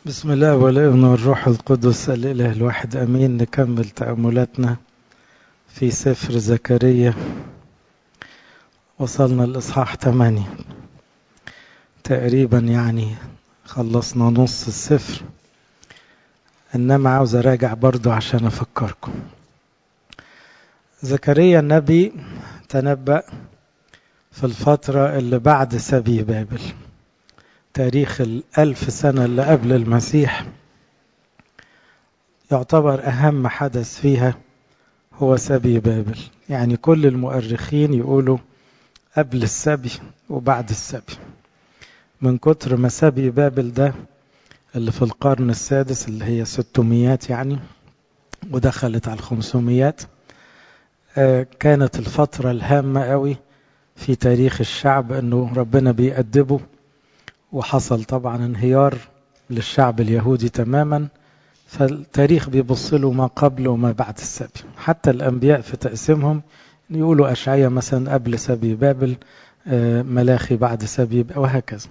بسم الله والابن والروح القدس الإله الواحد أمين نكمل تأملاتنا في سفر زكريا وصلنا الإصحاح 8 تقريبا يعني خلصنا نص السفر إنما عاوز أراجع برضو عشان أفكركم زكريا النبي تنبأ في الفترة اللي بعد سبي بابل تاريخ الألف سنة اللي قبل المسيح يعتبر أهم حدث فيها هو سبي بابل يعني كل المؤرخين يقولوا قبل السبي وبعد السبي من كتر ما سبي بابل ده اللي في القرن السادس اللي هي ستميات يعني ودخلت على الخمسميات كانت الفترة الهامة قوي في تاريخ الشعب انه ربنا بيأدبه وحصل طبعا انهيار للشعب اليهودي تماما فالتاريخ بيبص له ما قبل وما بعد السبي حتى الأنبياء في تقسيمهم يقولوا أشعية مثلا قبل سبي بابل ملاخي بعد سبي وهكذا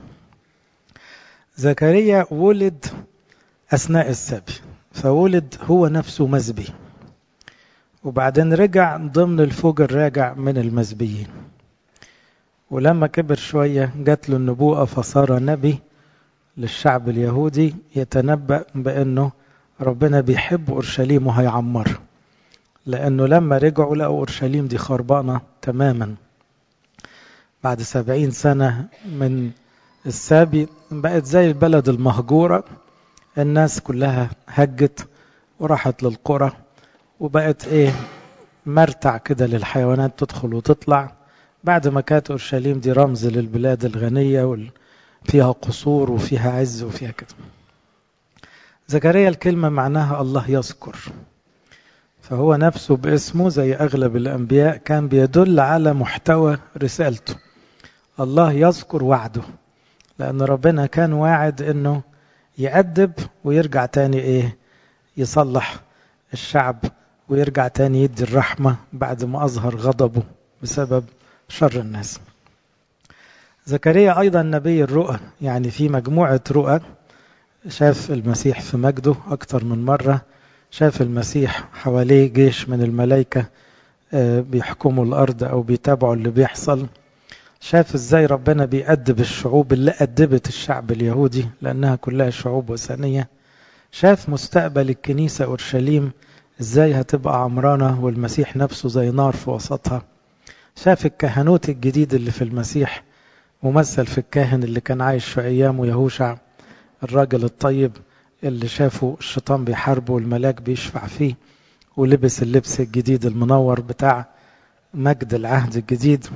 زكريا ولد أثناء السبي فولد هو نفسه مزبي وبعدين رجع ضمن الفوج الراجع من المزبيين ولما كبر شوية جات له النبوءة فصار نبي للشعب اليهودي يتنبأ بأنه ربنا بيحب أورشليم وهيعمر لأنه لما رجعوا لقوا أورشليم دي خربانة تماما بعد سبعين سنة من السابي بقت زي البلد المهجورة الناس كلها هجت وراحت للقرى وبقت ايه مرتع كده للحيوانات تدخل وتطلع بعد ما كانت اورشليم دي رمز للبلاد الغنيه وال... فيها قصور وفيها عز وفيها كده زكريا الكلمه معناها الله يذكر فهو نفسه باسمه زي اغلب الانبياء كان بيدل على محتوى رسالته الله يذكر وعده لان ربنا كان واعد انه يأدب ويرجع تاني ايه يصلح الشعب ويرجع تاني يدي الرحمه بعد ما اظهر غضبه بسبب شر الناس زكريا أيضا نبي الرؤى يعني في مجموعة رؤى شاف المسيح في مجده أكتر من مرة شاف المسيح حواليه جيش من الملائكة بيحكموا الأرض أو بيتابعوا اللي بيحصل شاف ازاي ربنا بيأدب الشعوب اللي أدبت الشعب اليهودي لأنها كلها شعوب وثنية شاف مستقبل الكنيسة أورشليم ازاي هتبقى عمرانة والمسيح نفسه زي نار في وسطها شاف الكهنوت الجديد اللي في المسيح ممثل في الكاهن اللي كان عايش في أيامه يهوشع الراجل الطيب اللي شافه الشيطان بيحاربه والملاك بيشفع فيه ولبس اللبس الجديد المنور بتاع مجد العهد الجديد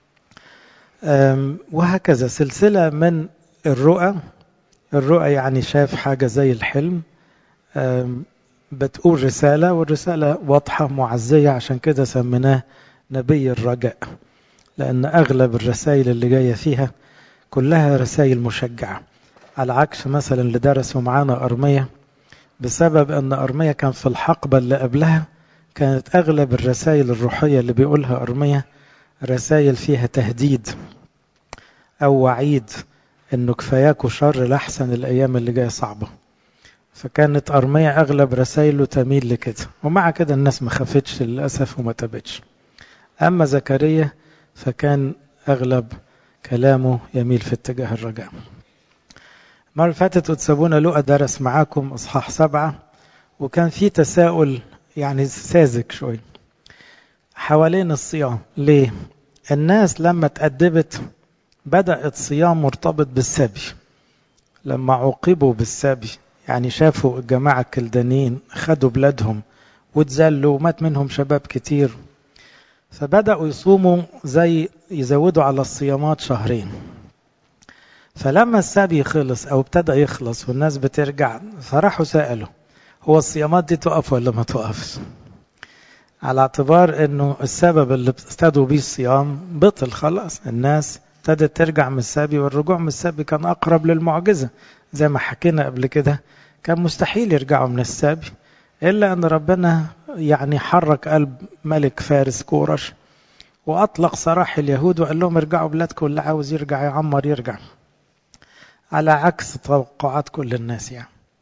وهكذا سلسلة من الرؤى الرؤى يعني شاف حاجة زي الحلم بتقول رسالة والرسالة واضحة معزية عشان كده سميناه نبي الرجاء لأن أغلب الرسائل اللي جاية فيها كلها رسائل مشجعة على عكس مثلا اللي درسوا معانا أرمية بسبب أن أرمية كان في الحقبة اللي قبلها كانت أغلب الرسائل الروحية اللي بيقولها أرمية رسائل فيها تهديد أو وعيد أنه كفاياكوا شر لحسن الأيام اللي جاية صعبة فكانت أرمية أغلب رسائله تميل لكده ومع كده الناس ما خافتش للأسف وما تابتش أما زكريا فكان أغلب كلامه يميل في اتجاه الرجاء المرة اللي فاتت وتسابونا لقى درس معاكم إصحاح سبعة وكان في تساؤل يعني ساذج شوي حوالين الصيام ليه؟ الناس لما تأدبت بدأت صيام مرتبط بالسبي لما عوقبوا بالسبي يعني شافوا الجماعة الكلدانيين خدوا بلادهم واتذلوا ومات منهم شباب كتير فبدأوا يصوموا زي يزودوا على الصيامات شهرين فلما السبي خلص أو ابتدى يخلص والناس بترجع فراحوا سألوا هو الصيامات دي تقف ولا ما تقفش على اعتبار انه السبب اللي ابتدوا بيه الصيام بطل خلاص الناس ابتدت ترجع من السبي والرجوع من السبي كان أقرب للمعجزة زي ما حكينا قبل كده كان مستحيل يرجعوا من السبي إلا أن ربنا يعني حرك قلب ملك فارس كورش وأطلق سراح اليهود وقال لهم ارجعوا بلادكم اللي عاوز يرجع يعمر يرجع على عكس توقعات كل الناس يعني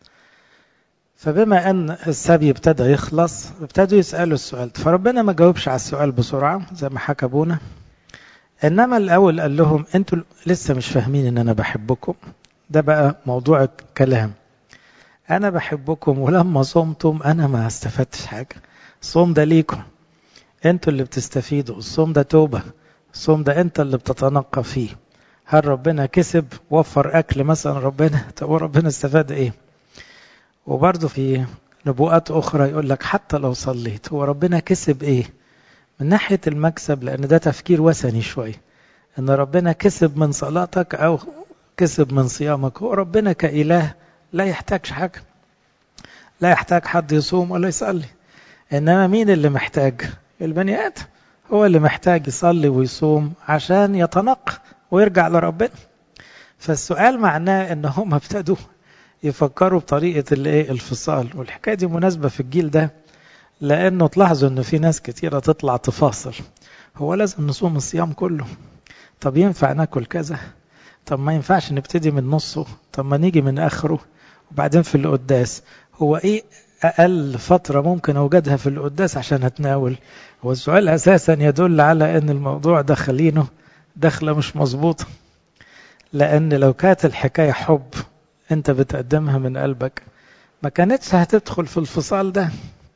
فبما أن السبي ابتدى يخلص ابتدوا يسألوا السؤال فربنا ما جاوبش على السؤال بسرعة زي ما حكى أبونا إنما الأول قال لهم أنتوا لسه مش فاهمين إن أنا بحبكم ده بقى موضوع الكلام أنا بحبكم ولما صمتم أنا ما استفدتش حاجة الصوم ده ليكم أنتوا اللي بتستفيدوا الصوم ده توبة الصوم ده أنت اللي بتتنقى فيه هل ربنا كسب وفر أكل مثلا ربنا طب ربنا استفاد إيه وبرضه في نبوءات أخرى يقول لك حتى لو صليت هو ربنا كسب إيه من ناحية المكسب لأن ده تفكير وثني شوية إن ربنا كسب من صلاتك أو كسب من صيامك هو ربنا كإله لا يحتاجش حاجة لا يحتاج حد يصوم ولا يصلي إنما مين اللي محتاج البني آدم هو اللي محتاج يصلي ويصوم عشان يتنقى ويرجع لربنا فالسؤال معناه ان هم ابتدوا يفكروا بطريقة الايه الفصال والحكاية دي مناسبة في الجيل ده لانه تلاحظوا انه في ناس كتيرة تطلع تفاصل هو لازم نصوم الصيام كله طب ينفع ناكل كذا طب ما ينفعش نبتدي من نصه طب ما نيجي من اخره وبعدين في القداس هو ايه اقل فترة ممكن اوجدها في القداس عشان اتناول هو السؤال اساسا يدل على ان الموضوع دخلينه دخلة مش مظبوطة لأن لو كانت الحكاية حب أنت بتقدمها من قلبك ما كانتش هتدخل في الفصال ده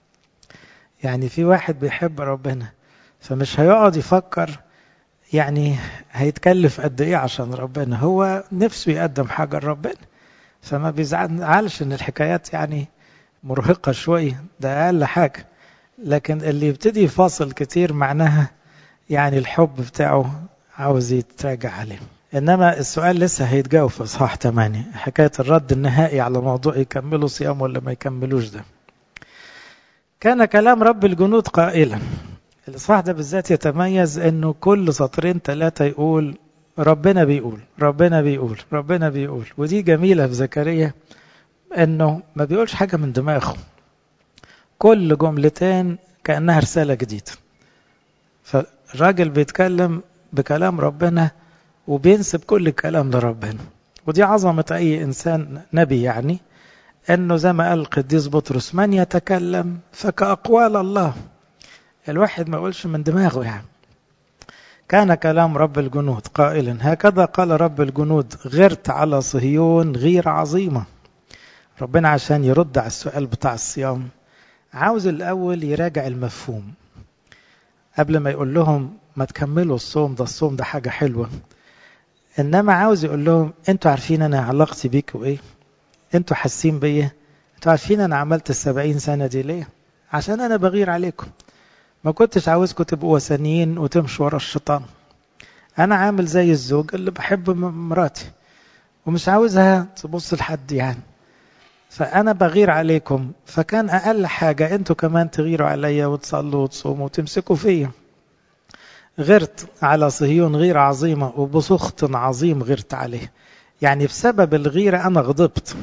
يعني في واحد بيحب ربنا فمش هيقعد يفكر يعني هيتكلف قد ايه عشان ربنا هو نفسه يقدم حاجة لربنا فما بيزعلش ان الحكايات يعني مرهقة شوية ده اقل حاجة لكن اللي يبتدي يفاصل كتير معناها يعني الحب بتاعه عاوز يتراجع عليه انما السؤال لسه هيتجاوب في اصحاح 8 حكايه الرد النهائي على موضوع يكملوا صيام ولا ما يكملوش ده كان كلام رب الجنود قائلا الاصحاح ده بالذات يتميز انه كل سطرين ثلاثه يقول ربنا بيقول ربنا بيقول ربنا بيقول ودي جميله في زكريا انه ما بيقولش حاجه من دماغه كل جملتين كانها رساله جديده فالراجل بيتكلم بكلام ربنا وبينسب كل الكلام لربنا ودي عظمة أي إنسان نبي يعني أنه زي ما قال القديس بطرس من يتكلم فكأقوال الله الواحد ما يقولش من دماغه يعني كان كلام رب الجنود قائلا هكذا قال رب الجنود غرت على صهيون غير عظيمة ربنا عشان يرد على السؤال بتاع الصيام عاوز الأول يراجع المفهوم قبل ما يقول لهم ما تكملوا الصوم ده الصوم ده حاجة حلوة إنما عاوز يقول لهم أنتوا عارفين أنا علاقتي بيكوا إيه أنتوا حاسين بيا أنتوا عارفين أنا عملت السبعين سنة دي ليه عشان أنا بغير عليكم ما كنتش عاوزكم تبقوا وثنيين وتمشوا ورا الشيطان أنا عامل زي الزوج اللي بحب مراتي ومش عاوزها تبص لحد يعني فأنا بغير عليكم فكان أقل حاجة أنتوا كمان تغيروا عليا وتصلوا وتصوموا وتمسكوا فيا غرت على صهيون غيرة عظيمة وبسخط عظيم غرت عليه يعني بسبب الغيرة أنا غضبت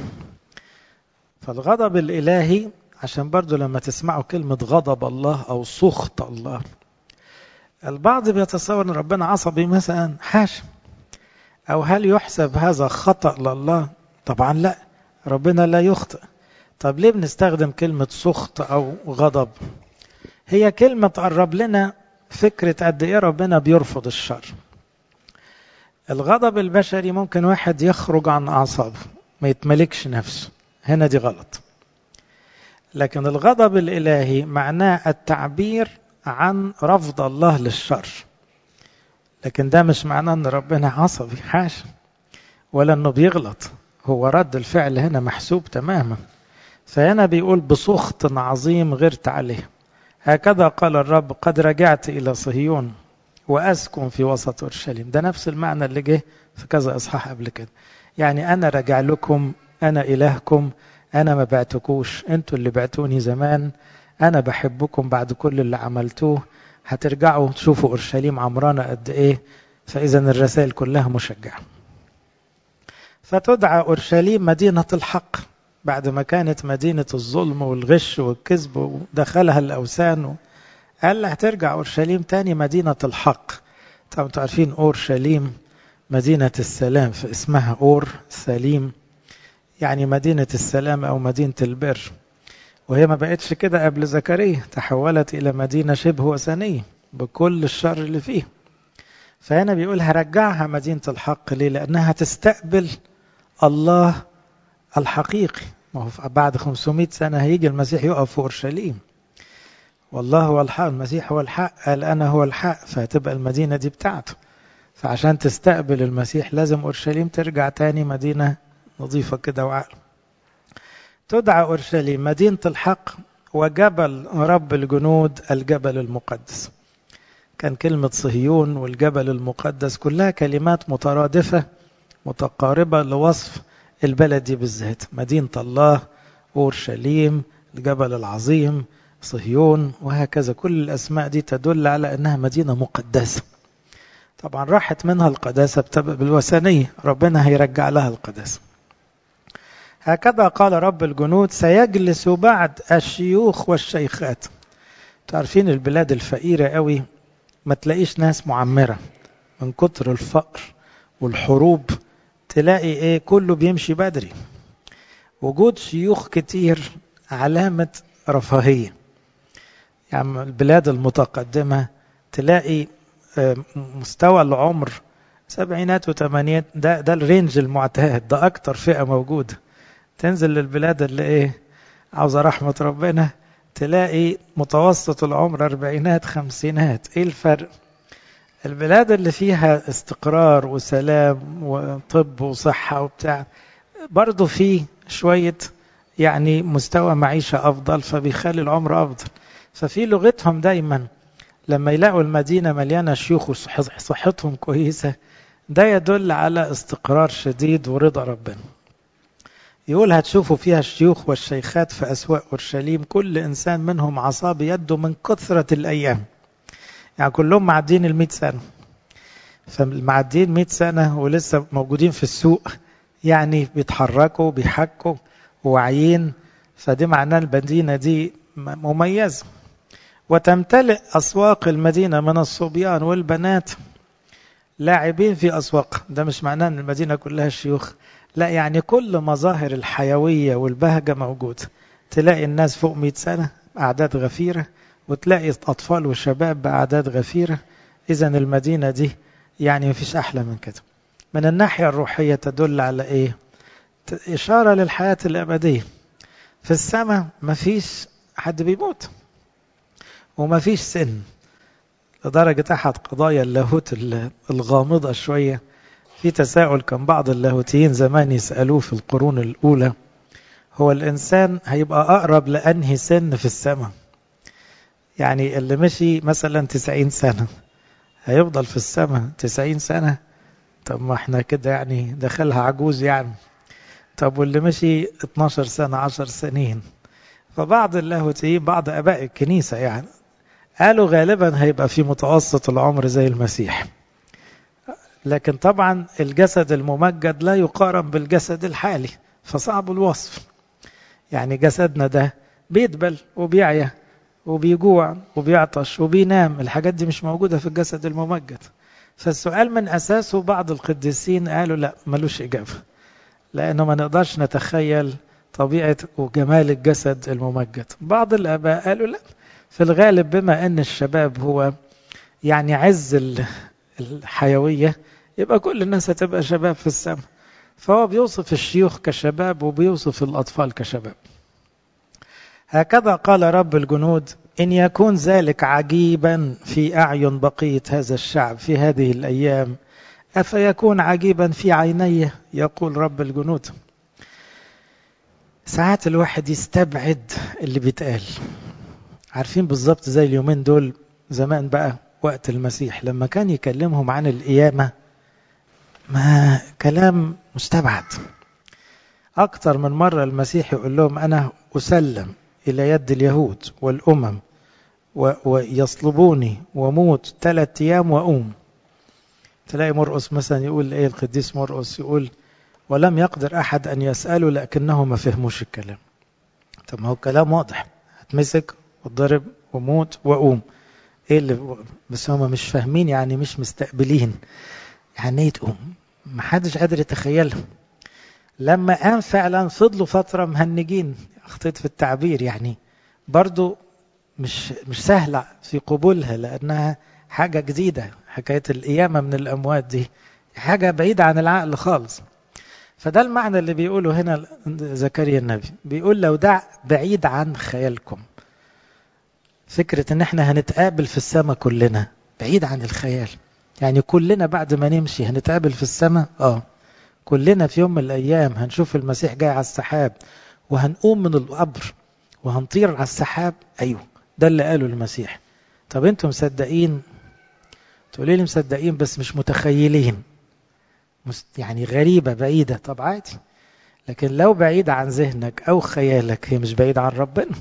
فالغضب الإلهي عشان برضو لما تسمعوا كلمة غضب الله أو سخط الله البعض بيتصور أن ربنا عصبي مثلا حاشا أو هل يحسب هذا خطأ لله طبعا لا ربنا لا يخطئ طب ليه بنستخدم كلمة سخط أو غضب هي كلمة تقرب لنا فكرة قد إيه ربنا بيرفض الشر الغضب البشري ممكن واحد يخرج عن أعصابه ما يتملكش نفسه هنا دي غلط لكن الغضب الإلهي معناه التعبير عن رفض الله للشر لكن ده مش معناه ان ربنا عصبي حاشا ولا انه بيغلط هو رد الفعل هنا محسوب تماما فهنا بيقول بسخط عظيم غرت عليه هكذا قال الرب قد رجعت إلى صهيون وأسكن في وسط أورشليم ده نفس المعنى اللي جه في كذا إصحاح قبل كده يعني أنا رجع لكم أنا إلهكم أنا ما بعتكوش أنتوا اللي بعتوني زمان أنا بحبكم بعد كل اللي عملتوه هترجعوا تشوفوا أورشليم عمرانة قد إيه فإذا الرسائل كلها مشجعة فتدعى أورشليم مدينة الحق بعد ما كانت مدينة الظلم والغش والكذب ودخلها الأوثان قال هترجع أورشليم تاني مدينة الحق طبعا انتوا عارفين أورشليم مدينة السلام في اسمها أور سليم يعني مدينة السلام أو مدينة البر وهي ما بقتش كده قبل زكريا تحولت إلى مدينة شبه وثنية بكل الشر اللي فيه فهنا بيقول هرجعها مدينة الحق ليه لأنها تستقبل الله الحقيقي ما هو بعد 500 سنة هيجي المسيح يقف في أورشليم والله هو الحق المسيح هو الحق قال أنا هو الحق فهتبقى المدينة دي بتاعته فعشان تستقبل المسيح لازم أورشليم ترجع تاني مدينة نظيفة كده وعقل تدعى أورشليم مدينة الحق وجبل رب الجنود الجبل المقدس كان كلمة صهيون والجبل المقدس كلها كلمات مترادفة متقاربة لوصف البلد دي بالذات مدينة الله أورشليم الجبل العظيم صهيون وهكذا كل الأسماء دي تدل على أنها مدينة مقدسة طبعا راحت منها القداسة بالوثنية ربنا هيرجع لها القداسة هكذا قال رب الجنود سيجلس بعد الشيوخ والشيخات تعرفين البلاد الفقيرة قوي ما تلاقيش ناس معمرة من كتر الفقر والحروب تلاقي ايه كله بيمشي بدري وجود شيوخ كتير علامة رفاهية يعني البلاد المتقدمة تلاقي مستوى العمر سبعينات وثمانينات ده ده الرينج المعتاد ده أكتر فئة موجودة تنزل للبلاد اللي إيه عاوزة رحمة ربنا تلاقي متوسط العمر أربعينات خمسينات إيه الفرق؟ البلاد اللي فيها استقرار وسلام وطب وصحة وبتاع برضه في شوية يعني مستوى معيشة أفضل فبيخلي العمر أفضل ففي لغتهم دايما لما يلاقوا المدينة مليانة شيوخ وصحتهم كويسة ده يدل على استقرار شديد ورضا ربنا يقول هتشوفوا فيها الشيوخ والشيخات في أسواق أورشليم كل إنسان منهم عصا بيده من كثرة الأيام يعني كلهم معدين المئة سنة فمعدين مئة سنة ولسه موجودين في السوق يعني بيتحركوا بيحكوا واعيين فدي معناه المدينة دي مميزة وتمتلئ أسواق المدينة من الصبيان والبنات لاعبين في أسواق ده مش معناه أن المدينة كلها شيوخ لا يعني كل مظاهر الحيوية والبهجة موجودة تلاقي الناس فوق 100 سنة أعداد غفيرة وتلاقي أطفال وشباب بأعداد غفيرة إذا المدينة دي يعني مفيش أحلى من كده من الناحية الروحية تدل على إيه إشارة للحياة الأبدية في السماء مفيش حد بيموت ومفيش سن لدرجة أحد قضايا اللاهوت الغامضة شوية في تساؤل كان بعض اللاهوتيين زمان يسألوه في القرون الأولى هو الإنسان هيبقى أقرب لأنهي سن في السماء يعني اللي مشي مثلا تسعين سنة هيفضل في السماء تسعين سنة طب ما احنا كده يعني دخلها عجوز يعني طب واللي مشي 12 سنة 10 سنين فبعض اللاهوتيين بعض أباء الكنيسة يعني قالوا غالبا هيبقى في متوسط العمر زي المسيح لكن طبعا الجسد الممجد لا يقارن بالجسد الحالي فصعب الوصف يعني جسدنا ده بيدبل وبيعيا وبيجوع وبيعطش وبينام الحاجات دي مش موجودة في الجسد الممجد فالسؤال من أساسه بعض القديسين قالوا لا ملوش إجابة لأنه ما نقدرش نتخيل طبيعة وجمال الجسد الممجد بعض الآباء قالوا لا في الغالب بما أن الشباب هو يعني عز الحيوية يبقى كل الناس هتبقى شباب في السماء فهو بيوصف الشيوخ كشباب وبيوصف الأطفال كشباب هكذا قال رب الجنود إن يكون ذلك عجيبا في أعين بقية هذا الشعب في هذه الأيام أفيكون عجيبا في عيني يقول رب الجنود ساعات الواحد يستبعد اللي بيتقال عارفين بالظبط زي اليومين دول زمان بقى وقت المسيح لما كان يكلمهم عن القيامة ما كلام مستبعد أكثر من مرة المسيح يقول لهم أنا أسلم إلى يد اليهود والأمم ويصلبوني وموت ثلاثة أيام وأقوم تلاقي مرقس مثلا يقول إيه القديس مرقس يقول ولم يقدر أحد أن يسأله لكنه ما فهموش الكلام طب ما هو الكلام واضح هتمسك وتضرب وموت وأقوم إيه اللي بس هم مش فاهمين يعني مش مستقبلين يعني إيه تقوم ما حدش قادر يتخيلها لما قام فعلا فضلوا فترة مهنجين أخطيت في التعبير يعني برضو مش مش سهلة في قبولها لأنها حاجة جديدة حكاية القيامة من الأموات دي حاجة بعيدة عن العقل خالص فده المعنى اللي بيقوله هنا زكريا النبي بيقول لو ده بعيد عن خيالكم فكرة ان احنا هنتقابل في السماء كلنا بعيد عن الخيال يعني كلنا بعد ما نمشي هنتقابل في السماء اه كلنا في يوم من الايام هنشوف المسيح جاي على السحاب وهنقوم من القبر وهنطير على السحاب ايوه ده اللي قاله المسيح طب انتم مصدقين تقولي لي مصدقين بس مش متخيلين يعني غريبة بعيدة طب عادي لكن لو بعيدة عن ذهنك أو خيالك هي مش بعيدة عن ربنا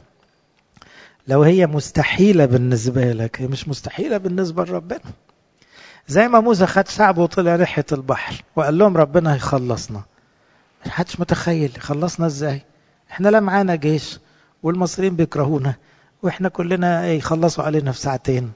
لو هي مستحيلة بالنسبة لك هي مش مستحيلة بالنسبة لربنا زي ما موسى خد شعبه وطلع ريحة البحر وقال لهم ربنا هيخلصنا مش حدش متخيل خلصنا ازاي احنا لا معانا جيش والمصريين بيكرهونا واحنا كلنا يخلصوا علينا في ساعتين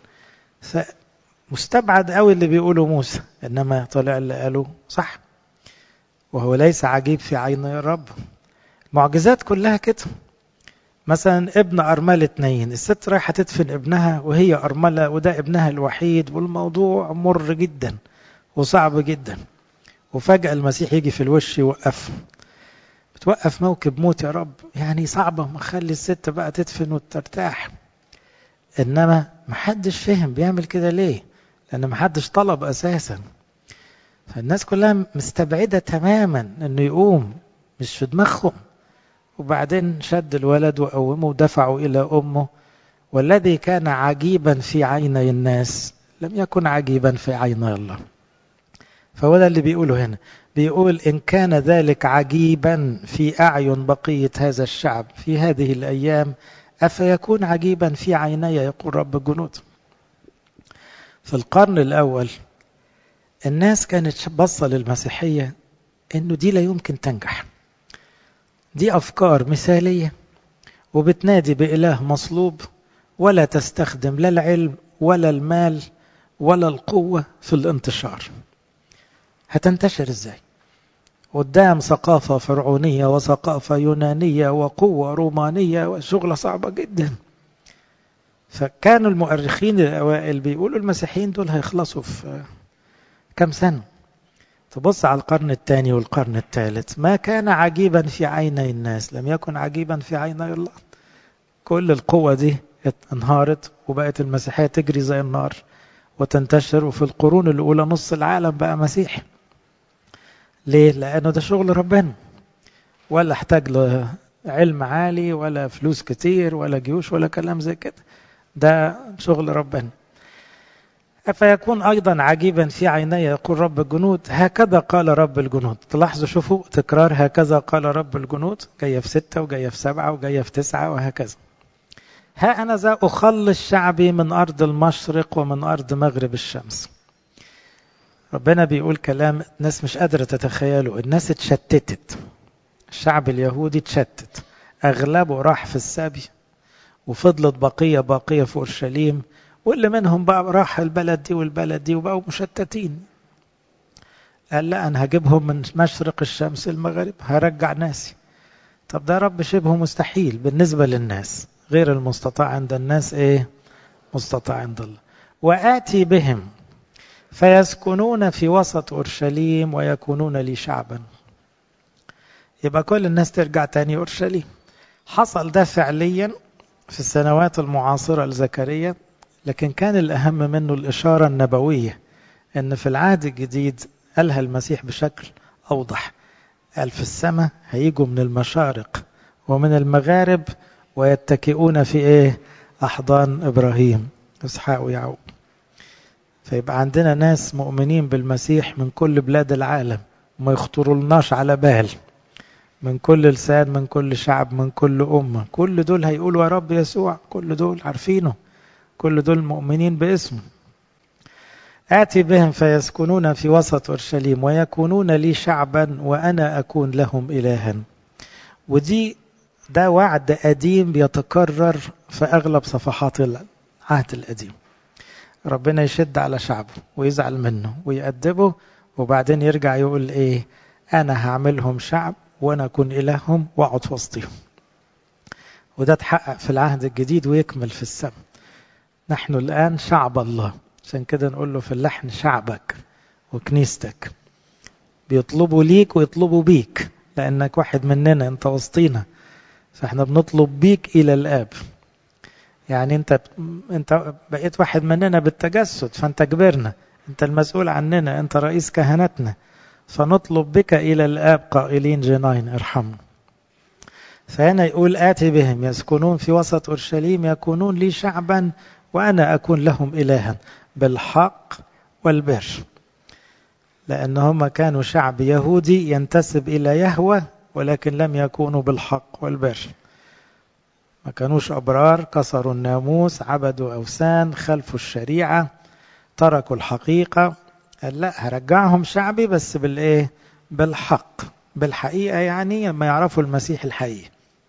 فمستبعد قوي اللي بيقوله موسى انما طلع اللي قاله صح وهو ليس عجيب في عين الرب المعجزات كلها كده مثلا ابن أرملة اتنين الست رايحة تدفن ابنها وهي أرملة وده ابنها الوحيد والموضوع مر جدا وصعب جدا وفجأة المسيح يجي في الوش يوقف بتوقف موكب موت يا رب يعني صعبة ما خلي الست بقى تدفن وترتاح إنما محدش فهم بيعمل كده ليه لأن محدش طلب أساسا فالناس كلها مستبعدة تماما إنه يقوم مش في دماغهم وبعدين شد الولد وقومه ودفعه إلى أمه والذي كان عجيبا في عيني الناس لم يكن عجيبا في عيني الله فهو ده اللي بيقوله هنا بيقول إن كان ذلك عجيبا في أعين بقية هذا الشعب في هذه الأيام أفيكون عجيبا في عيني يقول رب الجنود في القرن الأول الناس كانت بصة للمسيحية إنه دي لا يمكن تنجح دي أفكار مثالية وبتنادي بإله مصلوب ولا تستخدم لا العلم ولا المال ولا القوة في الانتشار هتنتشر ازاي قدام ثقافة فرعونية وثقافة يونانية وقوة رومانية وشغلة صعبة جدا فكانوا المؤرخين الأوائل بيقولوا المسيحيين دول هيخلصوا في كم سنة تبص على القرن الثاني والقرن الثالث ما كان عجيبا في عيني الناس لم يكن عجيبا في عيني الله كل القوة دي انهارت وبقت المسيحية تجري زي النار وتنتشر وفي القرون الأولى نص العالم بقى مسيحي ليه؟ لأنه ده شغل ربنا ولا احتاج له علم عالي ولا فلوس كتير ولا جيوش ولا كلام زي كده ده شغل ربنا أفيكون أيضا عجيبا في عيني يقول رب الجنود هكذا قال رب الجنود تلاحظوا شوفوا تكرار هكذا قال رب الجنود جاية في ستة وجاية في سبعة وجاية في تسعة وهكذا ها أنا ذا أخلص شعبي من أرض المشرق ومن أرض مغرب الشمس ربنا بيقول كلام الناس مش قادرة تتخيله الناس اتشتتت الشعب اليهودي اتشتت أغلبه راح في السبي وفضلت بقية باقية في أورشليم واللي منهم بقى راح البلد دي والبلد دي وبقوا مشتتين قال لا أنا هجيبهم من مشرق الشمس المغرب هرجع ناسي طب ده رب شبه مستحيل بالنسبة للناس غير المستطاع عند الناس ايه مستطاع عند الله وآتي بهم فيسكنون في وسط أورشليم ويكونون لي شعبا يبقى كل الناس ترجع تاني أورشليم حصل ده فعليا في السنوات المعاصرة لزكريا لكن كان الأهم منه الإشارة النبوية أن في العهد الجديد قالها المسيح بشكل أوضح قال في السماء هيجوا من المشارق ومن المغارب ويتكئون في إيه أحضان إبراهيم إسحاق ويعقوب فيبقى عندنا ناس مؤمنين بالمسيح من كل بلاد العالم ما يخطرولناش على بال من كل لسان من كل شعب من كل أمة كل دول هيقولوا يا رب يسوع كل دول عارفينه كل دول مؤمنين باسمه آتي بهم فيسكنون في وسط أورشليم ويكونون لي شعبا وأنا أكون لهم إلها ودي ده وعد قديم بيتكرر في أغلب صفحات العهد القديم ربنا يشد على شعبه ويزعل منه ويأدبه وبعدين يرجع يقول إيه أنا هعملهم شعب وأنا أكون إلههم وأقعد في وسطهم وده اتحقق في العهد الجديد ويكمل في السماء نحن الآن شعب الله عشان كده نقول له في اللحن شعبك وكنيستك بيطلبوا ليك ويطلبوا بيك لأنك واحد مننا أنت وسطينا فاحنا بنطلب بيك إلى الآب يعني أنت أنت بقيت واحد مننا بالتجسد فأنت كبرنا أنت المسؤول عننا أنت رئيس كهنتنا فنطلب بك إلى الآب قائلين جناين ارحمنا فهنا يقول آتي بهم يسكنون في وسط أورشليم يكونون لي شعبا وأنا أكون لهم إلها بالحق والبر لأن هم كانوا شعب يهودي ينتسب إلى يهوى ولكن لم يكونوا بالحق والبر ما كانوش أبرار كسروا الناموس عبدوا أوثان خلفوا الشريعة تركوا الحقيقة قال لا هرجعهم شعبي بس بالإيه بالحق بالحقيقة يعني لما يعرفوا المسيح الحقيقي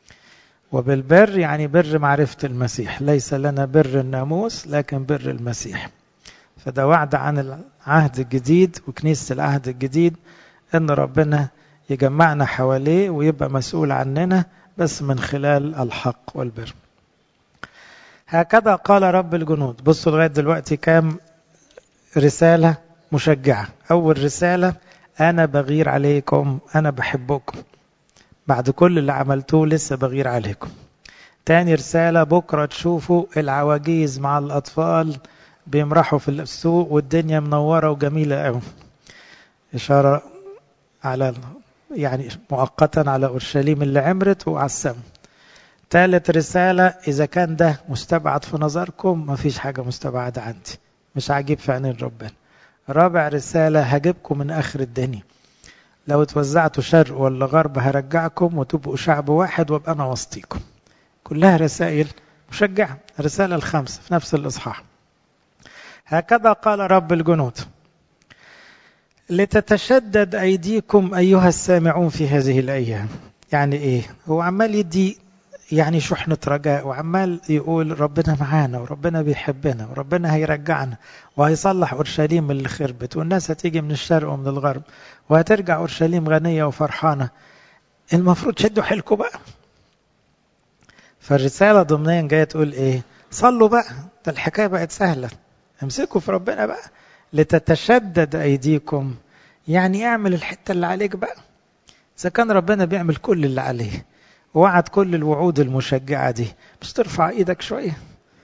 وبالبر يعني بر معرفة المسيح ليس لنا بر الناموس لكن بر المسيح فده وعد عن العهد الجديد وكنيسة العهد الجديد ان ربنا يجمعنا حواليه ويبقى مسؤول عننا بس من خلال الحق والبر هكذا قال رب الجنود بصوا لغاية دلوقتي كام رسالة مشجعة أول رسالة أنا بغير عليكم أنا بحبكم بعد كل اللي عملتوه لسه بغير عليكم تاني رسالة بكرة تشوفوا العواجيز مع الأطفال بيمرحوا في السوق والدنيا منورة وجميلة قوي إشارة على يعني مؤقتا على أورشليم اللي عمرت وعلى السم ثالث رسالة إذا كان ده مستبعد في نظركم ما فيش حاجة مستبعدة عندي مش عجيب في عينين ربنا رابع رسالة هجيبكم من آخر الدنيا لو اتوزعتوا شرق ولا غرب هرجعكم وتبقوا شعب واحد وابقى أنا وسطيكم كلها رسائل مشجعة الرسالة الخامسة في نفس الإصحاح هكذا قال رب الجنود لتتشدد أيديكم أيها السامعون في هذه الأيام يعني إيه هو عمال يدي يعني شحنة رجاء وعمال يقول ربنا معانا وربنا بيحبنا وربنا هيرجعنا وهيصلح أورشليم اللي خربت والناس هتيجي من الشرق ومن الغرب وهترجع أورشليم غنية وفرحانة المفروض شدوا حيلكم بقى فالرسالة ضمنيا جاية تقول إيه صلوا بقى ده الحكاية بقت سهلة امسكوا في ربنا بقى لتتشدد أيديكم يعني اعمل الحتة اللي عليك بقى إذا كان ربنا بيعمل كل اللي عليه وعد كل الوعود المشجعة دي مش ترفع ايدك شوية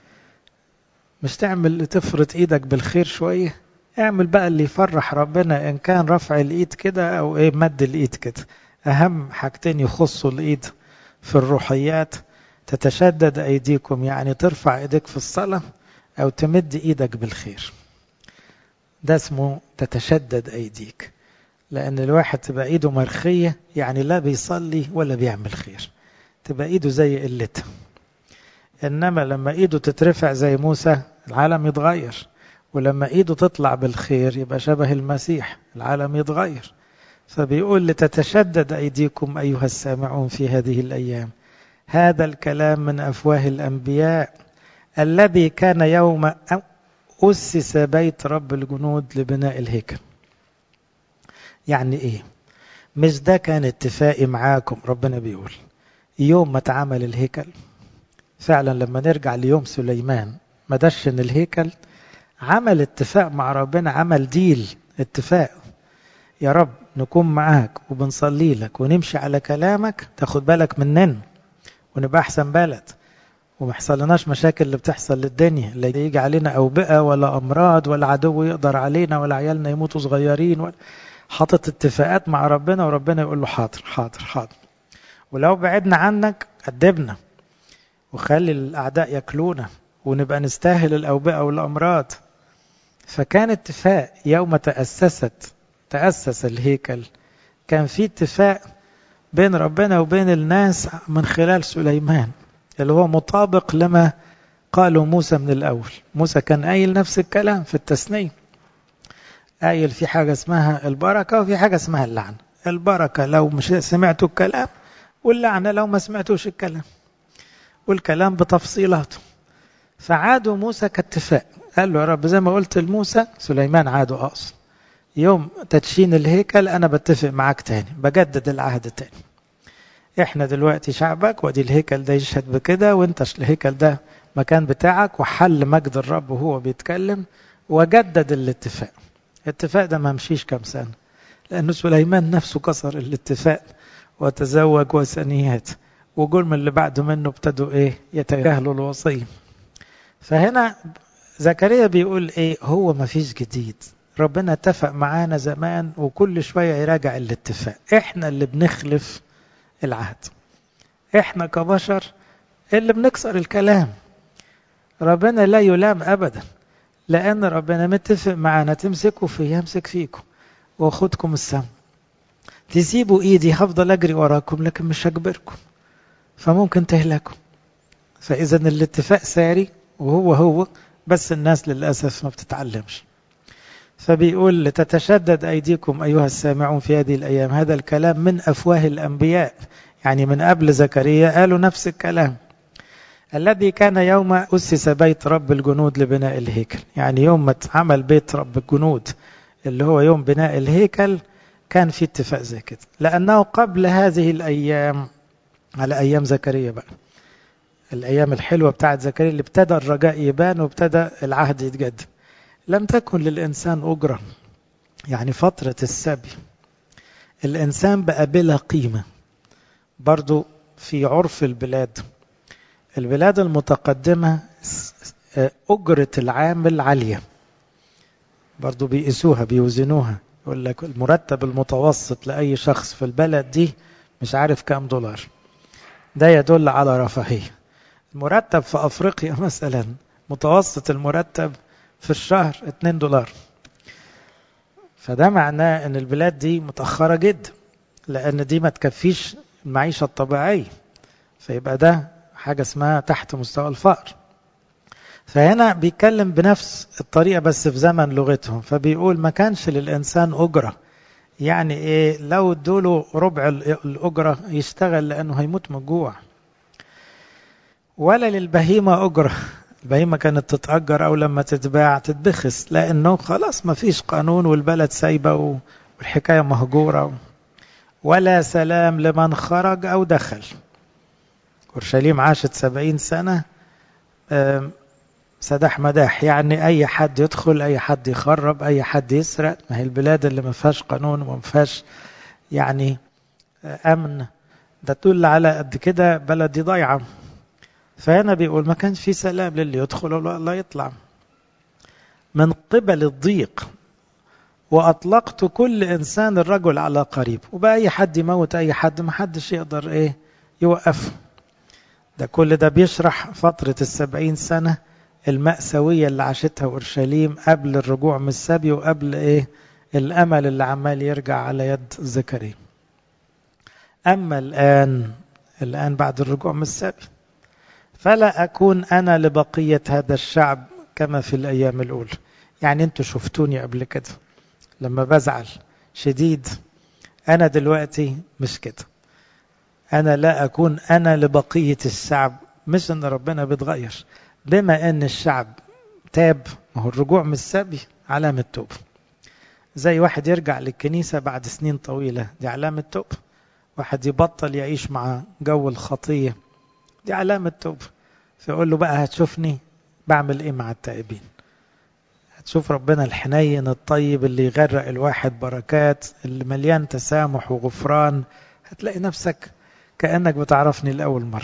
مش تعمل تفرط ايدك بالخير شوية اعمل بقى اللي يفرح ربنا ان كان رفع الايد كده او ايه مد الايد كده اهم حاجتين يخصوا الايد في الروحيات تتشدد ايديكم يعني ترفع ايدك في الصلاة او تمد ايدك بالخير ده اسمه تتشدد ايديك لان الواحد تبقى ايده مرخية يعني لا بيصلي ولا بيعمل خير تبقى ايده زي قلتها انما لما ايده تترفع زي موسى العالم يتغير ولما ايده تطلع بالخير يبقى شبه المسيح العالم يتغير فبيقول لتتشدد ايديكم ايها السامعون في هذه الايام هذا الكلام من افواه الانبياء الذي كان يوم اسس بيت رب الجنود لبناء الهيكل يعني ايه مش ده كان اتفاقي معاكم ربنا بيقول يوم ما اتعمل الهيكل فعلا لما نرجع ليوم سليمان ما دشن الهيكل عمل اتفاق مع ربنا عمل ديل اتفاق يا رب نكون معاك وبنصلي لك ونمشي على كلامك تاخد بالك مننا ونبقى احسن بلد وما يحصلناش مشاكل اللي بتحصل للدنيا لا يجي علينا اوبئه ولا امراض ولا عدو يقدر علينا ولا عيالنا يموتوا صغيرين ولا حاطط اتفاقات مع ربنا وربنا يقول له حاضر حاضر حاضر ولو بعدنا عنك أدبنا وخلي الأعداء ياكلونا ونبقى نستاهل الأوبئة والأمراض فكان اتفاق يوم تأسست تأسس الهيكل كان في اتفاق بين ربنا وبين الناس من خلال سليمان اللي هو مطابق لما قاله موسى من الأول موسى كان قايل نفس الكلام في التثنية قايل في حاجة اسمها البركة وفي حاجة اسمها اللعنة البركة لو مش سمعتوا الكلام واللعنة لو ما سمعتوش الكلام والكلام بتفصيلاته فعادوا موسى كاتفاق قال له يا رب زي ما قلت لموسى سليمان عاده أقصد يوم تدشين الهيكل أنا بتفق معاك تاني بجدد العهد تاني احنا دلوقتي شعبك وادي الهيكل ده يشهد بكده وانت الهيكل ده مكان بتاعك وحل مجد الرب وهو بيتكلم وجدد الاتفاق الاتفاق ده ما مشيش كام سنة لأن سليمان نفسه كسر الاتفاق وتزوج وثنيات وجرم اللي بعد منه ابتدوا ايه يتجاهلوا الوصية فهنا زكريا بيقول ايه هو ما فيش جديد ربنا اتفق معانا زمان وكل شوية يراجع الاتفاق احنا اللي بنخلف العهد احنا كبشر اللي بنكسر الكلام ربنا لا يلام ابدا لان ربنا متفق معانا تمسكوا فيه يمسك فيكم واخدكم السم تسيبوا ايدي هفضل اجري وراكم لكن مش هجبركم فممكن تهلكوا فاذا الاتفاق ساري وهو هو بس الناس للاسف ما بتتعلمش فبيقول لتتشدد أيديكم أيها السامعون في هذه الأيام هذا الكلام من أفواه الأنبياء يعني من قبل زكريا قالوا نفس الكلام الذي كان يوم أسس بيت رب الجنود لبناء الهيكل يعني يوم ما اتعمل بيت رب الجنود اللي هو يوم بناء الهيكل كان في اتفاق زي كده لأنه قبل هذه الأيام على أيام زكريا بقى الأيام الحلوة بتاعت زكريا اللي ابتدى الرجاء يبان وابتدى العهد يتجدد لم تكن للإنسان أجرة يعني فترة السبي الإنسان بقى بلا قيمة برضو في عرف البلاد البلاد المتقدمة أجرة العامل عالية برضو بيقيسوها بيوزنوها يقول لك المرتب المتوسط لأي شخص في البلد دي مش عارف كام دولار ده يدل على رفاهية المرتب في أفريقيا مثلا متوسط المرتب في الشهر 2 دولار فده معناه ان البلاد دي متأخرة جدا لان دي ما تكفيش المعيشة الطبيعية فيبقى ده حاجة اسمها تحت مستوى الفقر فهنا بيتكلم بنفس الطريقة بس في زمن لغتهم فبيقول ما كانش للإنسان أجرة يعني إيه لو ادوله ربع الأجرة يشتغل لأنه هيموت من الجوع ولا للبهيمة أجرة البهيمة كانت تتأجر أو لما تتباع تتبخس لأنه خلاص ما فيش قانون والبلد سايبة والحكاية مهجورة ولا سلام لمن خرج أو دخل أورشليم عاشت سبعين سنة سداح مداح يعني أي حد يدخل أي حد يخرب أي حد يسرق ما هي البلاد اللي ما فيهاش قانون وما فيهاش يعني أمن ده تدل على قد كده بلد دي ضايعة فهنا بيقول ما كانش في سلام للي يدخل ولا يطلع من قبل الضيق وأطلقت كل إنسان الرجل على قريب وبقى أي حد يموت أي حد ما حدش يقدر إيه يوقفه ده كل ده بيشرح فترة السبعين سنة المأساوية اللي عاشتها أورشليم قبل الرجوع من السبي وقبل إيه الأمل اللي عمال يرجع على يد زكريا أما الآن الآن بعد الرجوع من السبي فلا أكون أنا لبقية هذا الشعب كما في الأيام الأولى يعني أنتوا شفتوني قبل كده لما بزعل شديد أنا دلوقتي مش كده أنا لا أكون أنا لبقية الشعب مش أن ربنا بيتغير بما أن الشعب تاب ما هو الرجوع من السبي علامة توب زي واحد يرجع للكنيسة بعد سنين طويلة دي علامة توب واحد يبطل يعيش مع جو الخطية دي علامة توب فيقول له بقى هتشوفني بعمل ايه مع التائبين هتشوف ربنا الحنين الطيب اللي يغرق الواحد بركات اللي مليان تسامح وغفران هتلاقي نفسك كأنك بتعرفني لأول مرة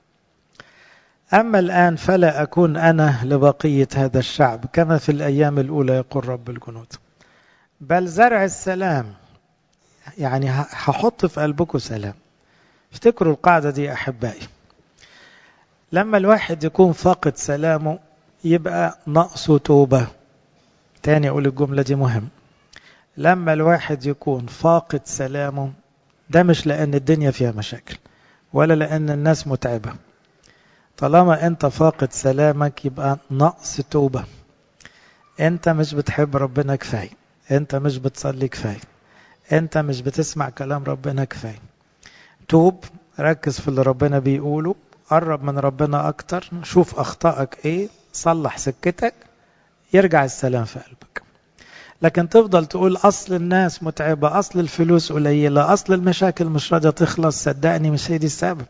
أما الآن فلا أكون أنا لبقية هذا الشعب كما في الأيام الأولى يقول رب الجنود بل زرع السلام يعني هحط في قلبكم سلام افتكروا القاعدة دي أحبائي لما الواحد يكون فاقد سلامه يبقى نقصه توبة تاني أقول الجملة دي مهم لما الواحد يكون فاقد سلامه ده مش لأن الدنيا فيها مشاكل ولا لأن الناس متعبة طالما أنت فاقد سلامك يبقى نقص توبة أنت مش بتحب ربنا كفاية أنت مش بتصلي كفاية أنت مش بتسمع كلام ربنا كفاية توب ركز في اللي ربنا بيقوله قرب من ربنا أكتر شوف أخطائك إيه صلح سكتك يرجع السلام في قلبك لكن تفضل تقول أصل الناس متعبة أصل الفلوس قليلة أصل المشاكل مش راضية تخلص صدقني مش هي دي السبب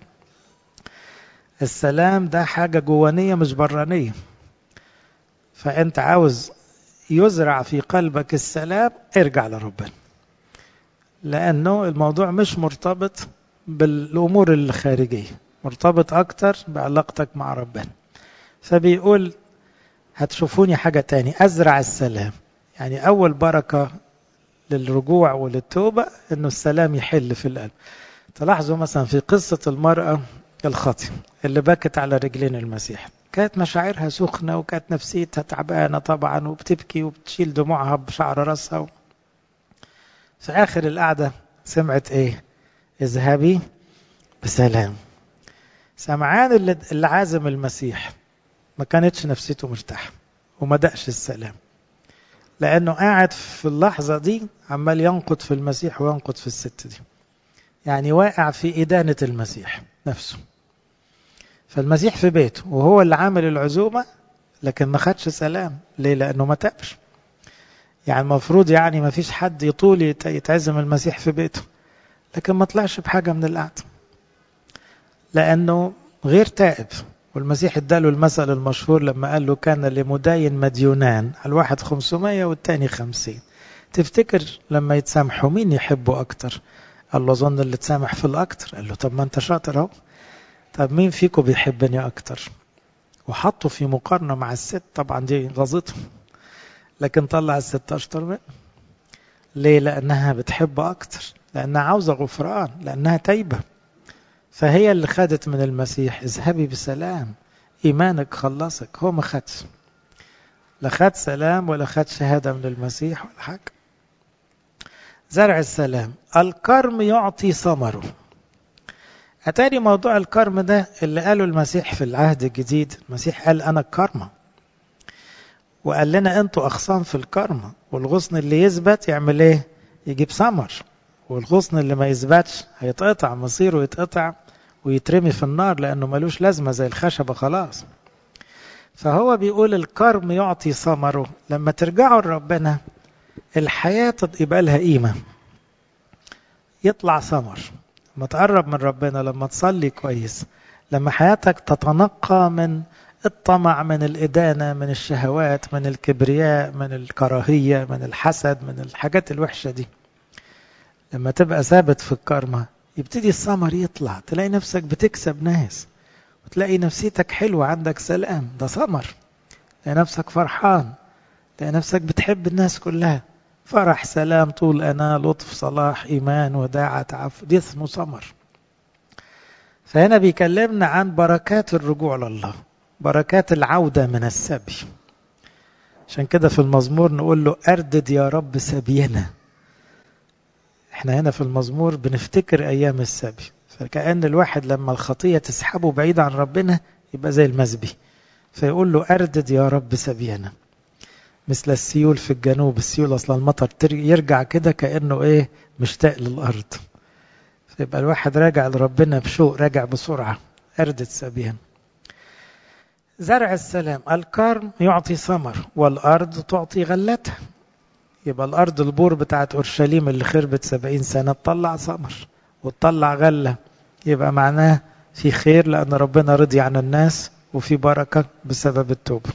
السلام ده حاجة جوانية مش برانية فأنت عاوز يزرع في قلبك السلام ارجع لربنا لأنه الموضوع مش مرتبط بالأمور الخارجية مرتبط أكتر بعلاقتك مع ربنا فبيقول هتشوفوني حاجة تاني أزرع السلام يعني أول بركة للرجوع وللتوبة أنه السلام يحل في القلب تلاحظوا مثلا في قصة المرأة الخاطئة اللي بكت على رجلين المسيح كانت مشاعرها سخنة وكانت نفسيتها تعبانة طبعا وبتبكي وبتشيل دموعها بشعر راسها و... في آخر القعدة سمعت إيه اذهبي بسلام سمعان اللي, اللي عازم المسيح ما كانتش نفسيته مرتاحة وما دقش السلام لأنه قاعد في اللحظة دي عمال ينقد في المسيح وينقد في الست دي يعني واقع في إدانة المسيح نفسه فالمسيح في بيته وهو اللي عامل العزومة لكن ما خدش سلام ليه لأنه ما تابش يعني المفروض يعني ما فيش حد يطول يتعزم المسيح في بيته لكن ما طلعش بحاجة من القعدة لأنه غير تائب والمسيح اداله المثل المشهور لما قال له كان لمداين مديونان الواحد 500 والتاني 50 تفتكر لما يتسامحوا مين يحبه أكتر قال له أظن اللي تسامح في الأكتر قال له طب ما أنت شاطر أهو طب مين فيكم بيحبني أكتر وحطه في مقارنة مع الست طبعا دي غلطته لكن طلع الست أشطر منه ليه لأنها بتحب أكتر لأنها عاوزة غفران لأنها تايبة فهي اللي خدت من المسيح اذهبي بسلام إيمانك خلصك هو ما خدش لا خد سلام ولا خد شهادة من المسيح ولا حاجة زرع السلام الكرم يعطي ثمره أتاري موضوع الكرم ده اللي قاله المسيح في العهد الجديد المسيح قال أنا الكرمة وقال لنا أنتوا أخصام في الكرمة والغصن اللي يثبت يعمل إيه يجيب ثمر والغصن اللي ما يثبتش هيتقطع مصيره يتقطع ويترمي في النار لأنه ملوش لازمة زي الخشبة خلاص فهو بيقول الكرم يعطي ثمره لما ترجعوا لربنا الحياة يبقى لها قيمة يطلع ثمر لما تقرب من ربنا لما تصلي كويس لما حياتك تتنقى من الطمع من الإدانة من الشهوات من الكبرياء من الكراهية من الحسد من الحاجات الوحشة دي لما تبقى ثابت في الكرمة يبتدي الثمر يطلع تلاقي نفسك بتكسب ناس وتلاقي نفسيتك حلوة عندك سلام ده ثمر تلاقي نفسك فرحان تلاقي نفسك بتحب الناس كلها فرح سلام طول أنا لطف صلاح إيمان وداعة عفو دي اسمه ثمر فهنا بيكلمنا عن بركات الرجوع لله بركات العودة من السبي عشان كده في المزمور نقول له أردد يا رب سبينا احنا هنا في المزمور بنفتكر أيام السبي فكأن الواحد لما الخطية تسحبه بعيد عن ربنا يبقى زي المزبي فيقول له أردد يا رب سبينا مثل السيول في الجنوب السيول أصلا المطر يرجع كده كأنه إيه مشتاق للأرض فيبقى الواحد راجع لربنا بشوق راجع بسرعة أردد سبينا زرع السلام الكرم يعطي ثمر والأرض تعطي غلتها يبقى الأرض البور بتاعت أورشليم اللي خربت سبعين سنة تطلع ثمر وتطلع غلة يبقى معناه في خير لأن ربنا رضي عن الناس وفي بركة بسبب التوبة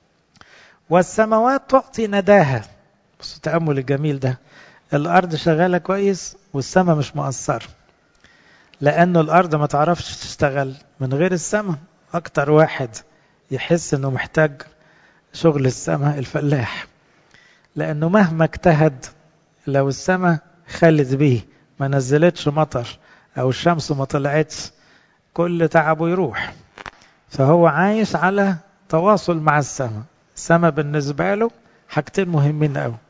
والسماوات تعطي نداها بص التأمل الجميل ده الأرض شغالة كويس والسماء مش مقصرة لأنه الأرض ما تعرفش تشتغل من غير السماء أكتر واحد يحس أنه محتاج شغل السماء الفلاح لأنه مهما اجتهد لو السماء خلت بيه ما نزلتش مطر أو الشمس ما طلعتش كل تعبه يروح فهو عايش على تواصل مع السماء السماء بالنسبة له حاجتين مهمين قوي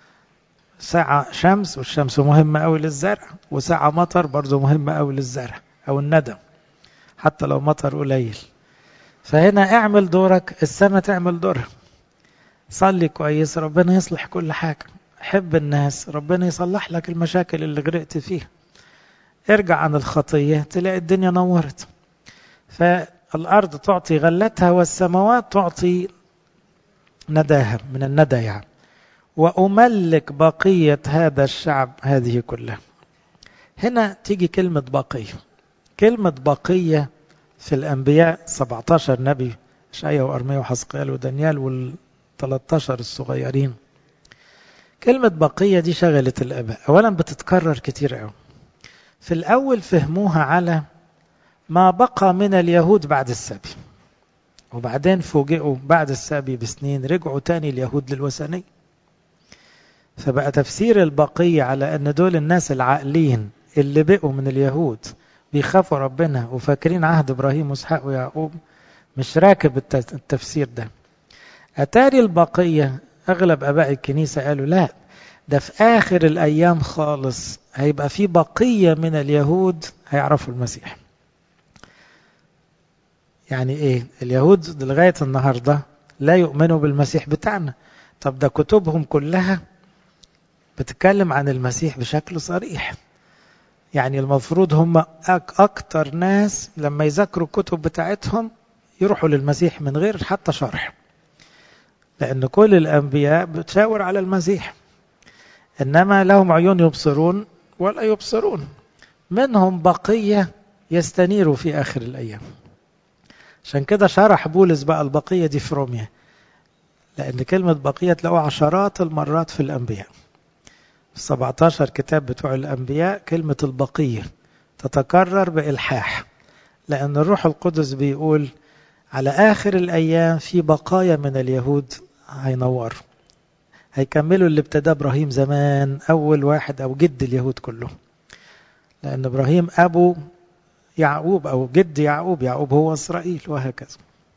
ساعة شمس والشمس مهمة قوي للزرع وساعة مطر برضو مهمة قوي للزرع أو الندم حتى لو مطر قليل فهنا اعمل دورك السماء تعمل دورها صلي كويس ربنا يصلح كل حاجة حب الناس ربنا يصلح لك المشاكل اللي غرقت فيها ارجع عن الخطية تلاقي الدنيا نورت فالأرض تعطي غلتها والسماوات تعطي نداها من الندى يعني وأملك بقية هذا الشعب هذه كلها هنا تيجي كلمة بقية كلمة بقية في الأنبياء 17 نبي شاية وأرميا وحسقيال ودانيال وال 13 الصغيرين كلمة بقية دي شغلت الآباء أولا بتتكرر كتير قوي في الأول فهموها على ما بقى من اليهود بعد السبي وبعدين فوجئوا بعد السبي بسنين رجعوا تاني اليهود للوثنية فبقى تفسير البقية على أن دول الناس العاقلين اللي بقوا من اليهود بيخافوا ربنا وفاكرين عهد إبراهيم وإسحاق ويعقوب مش راكب التفسير ده أتاري البقية أغلب أباء الكنيسة قالوا لا ده في آخر الأيام خالص هيبقى في بقية من اليهود هيعرفوا المسيح يعني إيه اليهود لغاية النهاردة لا يؤمنوا بالمسيح بتاعنا طب ده كتبهم كلها بتتكلم عن المسيح بشكل صريح يعني المفروض هم أكتر ناس لما يذاكروا الكتب بتاعتهم يروحوا للمسيح من غير حتى شرح لأن كل الأنبياء بتشاور على المسيح إنما لهم عيون يبصرون ولا يبصرون منهم بقية يستنيروا في آخر الأيام عشان كده شرح بولس بقى البقية دي في روميا لأن كلمة بقية تلاقوها عشرات المرات في الأنبياء 17 كتاب بتوع الأنبياء كلمة البقية تتكرر بإلحاح لأن الروح القدس بيقول على آخر الأيام في بقايا من اليهود هينوروا هيكملوا اللي ابتدى إبراهيم زمان أول واحد أو جد اليهود كلهم لأن إبراهيم أبو يعقوب أو جد يعقوب يعقوب هو إسرائيل وهكذا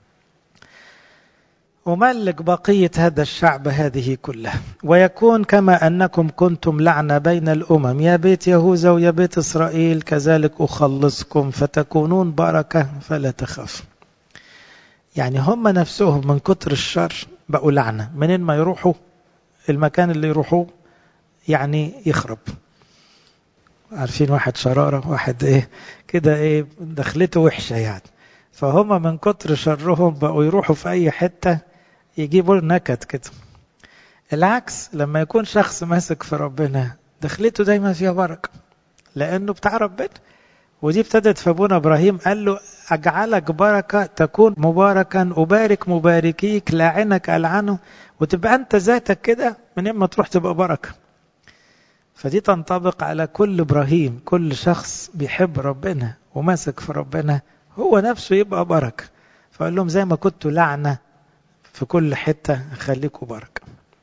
أملك بقية هذا الشعب هذه كلها ويكون كما أنكم كنتم لعنة بين الأمم يا بيت يهوذا ويا بيت إسرائيل كذلك أخلصكم فتكونون بركة فلا تخافوا يعني هم نفسهم من كتر الشر بقوا لعنة منين ما يروحوا المكان اللي يروحوا يعني يخرب عارفين واحد شرارة واحد ايه كده ايه دخلته وحشة يعني فهم من كتر شرهم بقوا يروحوا في اي حتة يجيبوا نكد كده العكس لما يكون شخص ماسك في ربنا دخلته دايما فيها بركة لانه بتاع ربنا ودي ابتدت في ابونا ابراهيم قال له اجعلك بركه تكون مباركا ابارك مباركيك لاعنك العنه وتبقى انت ذاتك كده من اما تروح تبقى بركه فدي تنطبق على كل ابراهيم كل شخص بيحب ربنا وماسك في ربنا هو نفسه يبقى بركه فقال لهم زي ما كنتوا لعنه في كل حته خليكوا بركه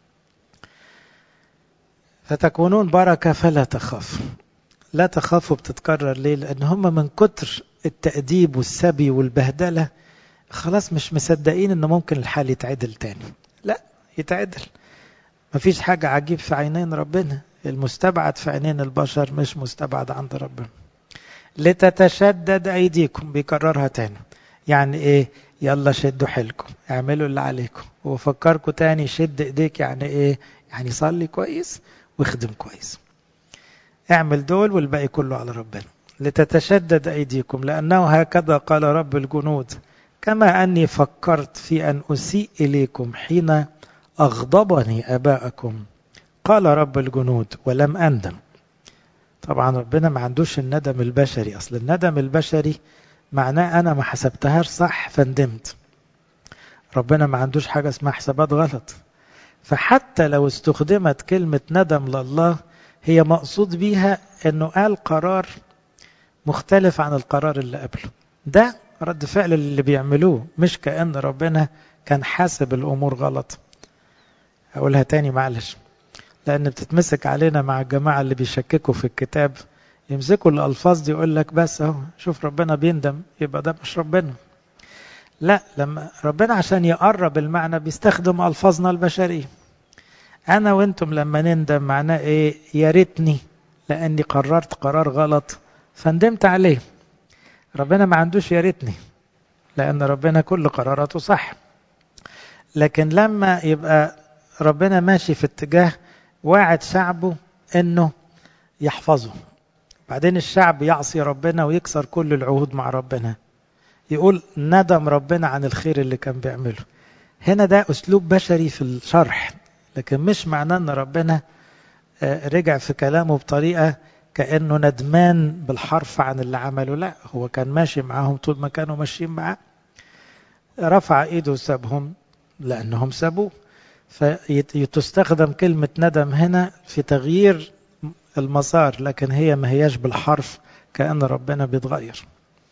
فتكونون بركه فلا تخافوا لا تخافوا بتتكرر ليه لان هم من كتر التأديب والسبي والبهدلة خلاص مش مصدقين ان ممكن الحال يتعدل تاني لا يتعدل مفيش حاجة عجيب في عينين ربنا المستبعد في عينين البشر مش مستبعد عند ربنا لتتشدد ايديكم بيكررها تاني يعني ايه يلا شدوا حيلكم اعملوا اللي عليكم وفكركم تاني شد ايديك يعني ايه يعني صلي كويس واخدم كويس اعمل دول والباقي كله على ربنا لتتشدد أيديكم لأنه هكذا قال رب الجنود كما أني فكرت في أن أسيء إليكم حين أغضبني أباءكم قال رب الجنود ولم أندم طبعا ربنا ما عندوش الندم البشري أصل الندم البشري معناه أنا ما حسبتهاش صح فندمت ربنا ما عندوش حاجة اسمها حسابات غلط فحتى لو استخدمت كلمة ندم لله هي مقصود بيها انه قال قرار مختلف عن القرار اللي قبله ده رد فعل اللي بيعملوه مش كأن ربنا كان حاسب الأمور غلط أقولها تاني معلش لأن بتتمسك علينا مع الجماعة اللي بيشككوا في الكتاب يمسكوا الألفاظ دي يقول لك بس أهو شوف ربنا بيندم يبقى ده مش ربنا لا لما ربنا عشان يقرب المعنى بيستخدم ألفاظنا البشرية أنا وأنتم لما نندم معناه إيه يا ريتني لأني قررت قرار غلط فندمت عليه ربنا ما عندوش يا ريتني لأن ربنا كل قراراته صح لكن لما يبقى ربنا ماشي في اتجاه واعد شعبه انه يحفظه بعدين الشعب يعصي ربنا ويكسر كل العهود مع ربنا يقول ندم ربنا عن الخير اللي كان بيعمله هنا ده اسلوب بشري في الشرح لكن مش معناه ان ربنا رجع في كلامه بطريقة كأنه ندمان بالحرف عن اللي عمله لا هو كان ماشي معاهم طول ما كانوا ماشيين معاه رفع ايده وسابهم لأنهم سابوه فتستخدم كلمة ندم هنا في تغيير المسار لكن هي ما هياش بالحرف كأن ربنا بيتغير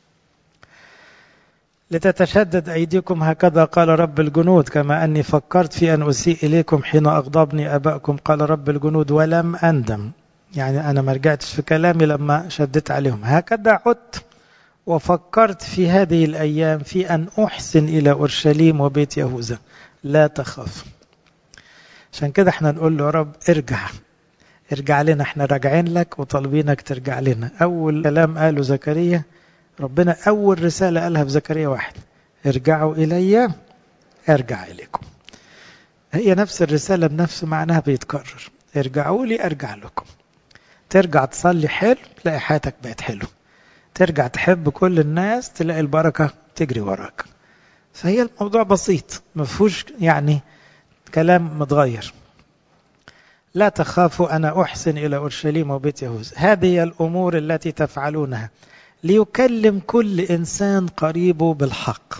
لتتشدد أيديكم هكذا قال رب الجنود كما أني فكرت في أن أسيء إليكم حين أغضبني أباءكم قال رب الجنود ولم أندم يعني أنا ما رجعتش في كلامي لما شدت عليهم هكذا عدت وفكرت في هذه الأيام في أن أحسن إلى أورشليم وبيت يهوذا لا تخاف عشان كده احنا نقول له يا رب ارجع ارجع لنا احنا راجعين لك وطالبينك ترجع لنا أول كلام قاله زكريا ربنا أول رسالة قالها في زكريا واحد ارجعوا إلي أرجع إليكم هي نفس الرسالة بنفس معناها بيتكرر ارجعوا لي أرجع لكم ترجع تصلي حلو تلاقي حياتك بقت حلو ترجع تحب كل الناس تلاقي البركة تجري وراك فهي الموضوع بسيط ما فيهوش يعني كلام متغير لا تخافوا أنا أحسن إلى أورشليم وبيت يهوذا هذه الأمور التي تفعلونها ليكلم كل إنسان قريبه بالحق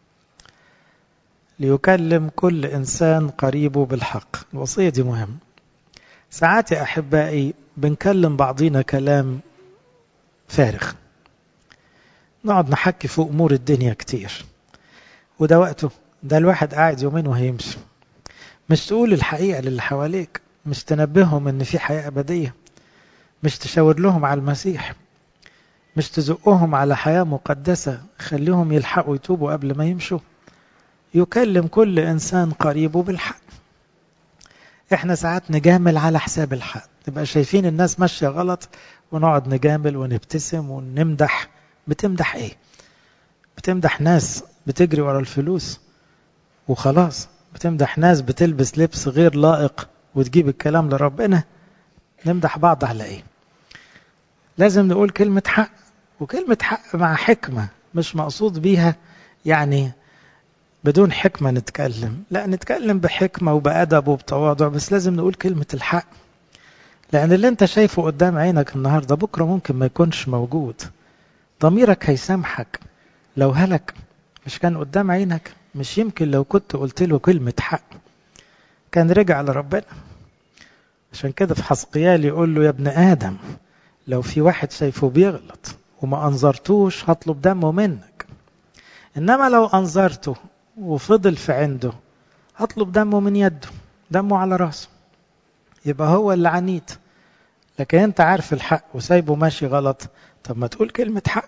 ليكلم كل إنسان قريبه بالحق الوصية دي مهم ساعات يا أحبائي بنكلم بعضينا كلام فارغ نقعد نحكي في أمور الدنيا كتير وده وقته ده الواحد قاعد يومين وهيمشي مش تقول الحقيقة للي حواليك مش تنبههم ان في حياة أبدية مش تشاور لهم على المسيح مش تزقهم على حياة مقدسة خليهم يلحقوا يتوبوا قبل ما يمشوا يكلم كل إنسان قريبه بالحق احنا ساعات نجامل على حساب الحق نبقى شايفين الناس ماشية غلط ونقعد نجامل ونبتسم ونمدح بتمدح ايه بتمدح ناس بتجري ورا الفلوس وخلاص بتمدح ناس بتلبس لبس غير لائق وتجيب الكلام لربنا نمدح بعض على ايه لازم نقول كلمة حق وكلمة حق مع حكمة مش مقصود بيها يعني بدون حكمة نتكلم لا نتكلم بحكمة وبأدب وبتواضع بس لازم نقول كلمة الحق لأن اللي انت شايفه قدام عينك النهاردة بكرة ممكن ما يكونش موجود ضميرك هيسامحك لو هلك مش كان قدام عينك مش يمكن لو كنت قلت له كلمة حق كان رجع لربنا عشان كده في حسقيال يقول له يا ابن آدم لو في واحد شايفه بيغلط وما أنظرتوش هطلب دمه منك إنما لو أنظرته وفضل في عنده هطلب دمه من يده دمه على راسه يبقى هو اللي عنيد لكن انت عارف الحق وسايبه ماشي غلط طب ما تقول كلمة حق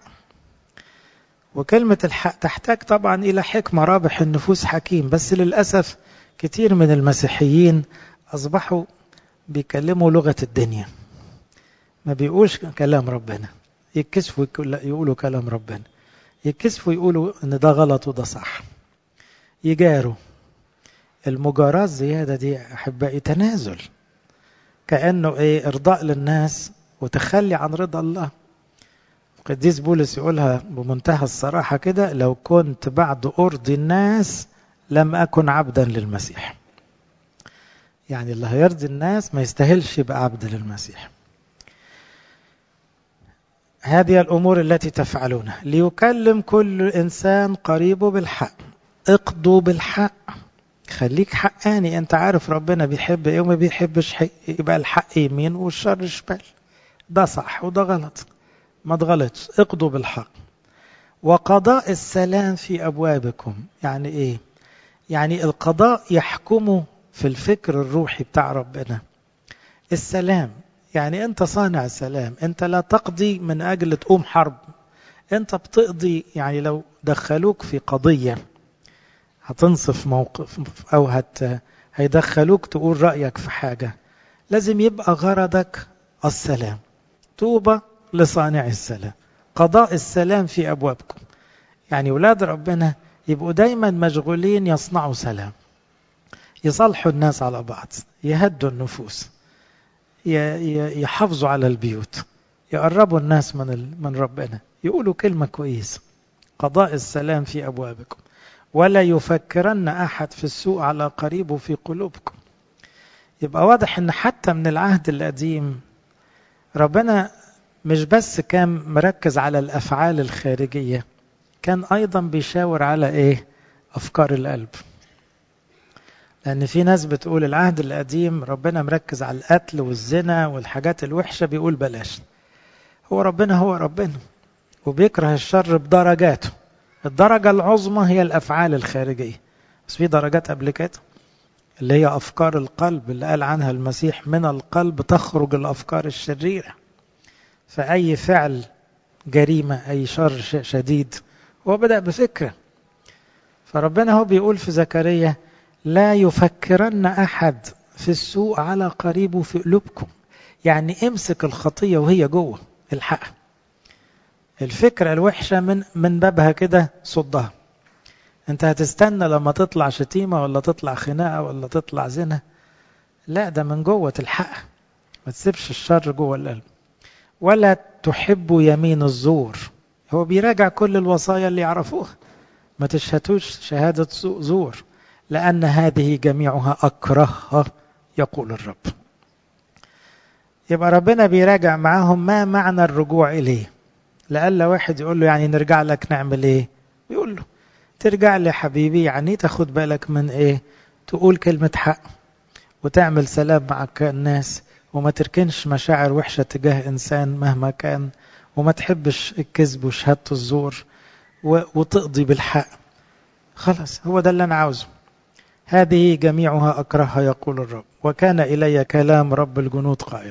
وكلمة الحق تحتاج طبعا إلى حكمة رابح النفوس حكيم بس للأسف كتير من المسيحيين أصبحوا بيكلموا لغة الدنيا ما بيقولش كلام ربنا يتكسفوا يقولوا كلام ربنا يتكسفوا يقولوا ان ده غلط وده صح يجاروا المجاراة الزيادة دي أحبائي تنازل كأنه إيه إرضاء للناس وتخلي عن رضا الله قديس بولس يقولها بمنتهى الصراحة كده لو كنت بعد أرضي الناس لم أكن عبدا للمسيح يعني اللي هيرضي الناس ما يستاهلش يبقى عبد للمسيح هذه الأمور التي تفعلونها ليكلم كل إنسان قريبه بالحق اقضوا بالحق خليك حقاني انت عارف ربنا بيحب ايه وما بيحبش حق يبقى الحق يمين والشر شمال ده صح وده غلط ما تغلطش اقضوا بالحق وقضاء السلام في أبوابكم يعني ايه يعني القضاء يحكمه في الفكر الروحي بتاع ربنا السلام يعني انت صانع السلام انت لا تقضي من اجل تقوم حرب انت بتقضي يعني لو دخلوك في قضية هتنصف موقف او هت هيدخلوك تقول رأيك في حاجة لازم يبقى غرضك السلام توبة لصانع السلام قضاء السلام في أبوابكم يعني ولاد ربنا يبقوا دايما مشغولين يصنعوا سلام يصلحوا الناس على بعض يهدوا النفوس يحافظوا على البيوت يقربوا الناس من من ربنا يقولوا كلمة كويسة قضاء السلام في أبوابكم ولا يفكرن أحد في السوء على قريبه في قلوبكم يبقى واضح ان حتى من العهد القديم ربنا مش بس كان مركز على الافعال الخارجيه كان ايضا بيشاور على ايه افكار القلب لان في ناس بتقول العهد القديم ربنا مركز على القتل والزنا والحاجات الوحشه بيقول بلاش هو ربنا هو ربنا وبيكره الشر بدرجاته الدرجه العظمى هي الافعال الخارجيه بس في درجات قبل كده اللي هي افكار القلب اللي قال عنها المسيح من القلب تخرج الافكار الشريره فاي فعل جريمه اي شر شديد هو بدا بفكره فربنا هو بيقول في زكريا لا يفكرن احد في السوء على قريبه في قلوبكم يعني امسك الخطيه وهي جوه الحقها الفكره الوحشه من من بابها كده صدها انت هتستنى لما تطلع شتيمه ولا تطلع خناقه ولا تطلع زنا لا ده من جوه تلحقها ما تسيبش الشر جوه القلب ولا تحب يمين الزور هو بيراجع كل الوصايا اللي يعرفوها ما تشهدوش شهادة زور لأن هذه جميعها أكرهها يقول الرب يبقى ربنا بيراجع معاهم ما معنى الرجوع إليه لألا واحد يقول له يعني نرجع لك نعمل إيه يقول له ترجع لي حبيبي يعني تاخد بالك من إيه تقول كلمة حق وتعمل سلام مع الناس وما تركنش مشاعر وحشة تجاه إنسان مهما كان وما تحبش الكذب وشهادة الزور وتقضي بالحق خلاص هو ده اللي أنا عاوزه هذه جميعها أكرهها يقول الرب وكان إلي كلام رب الجنود قائل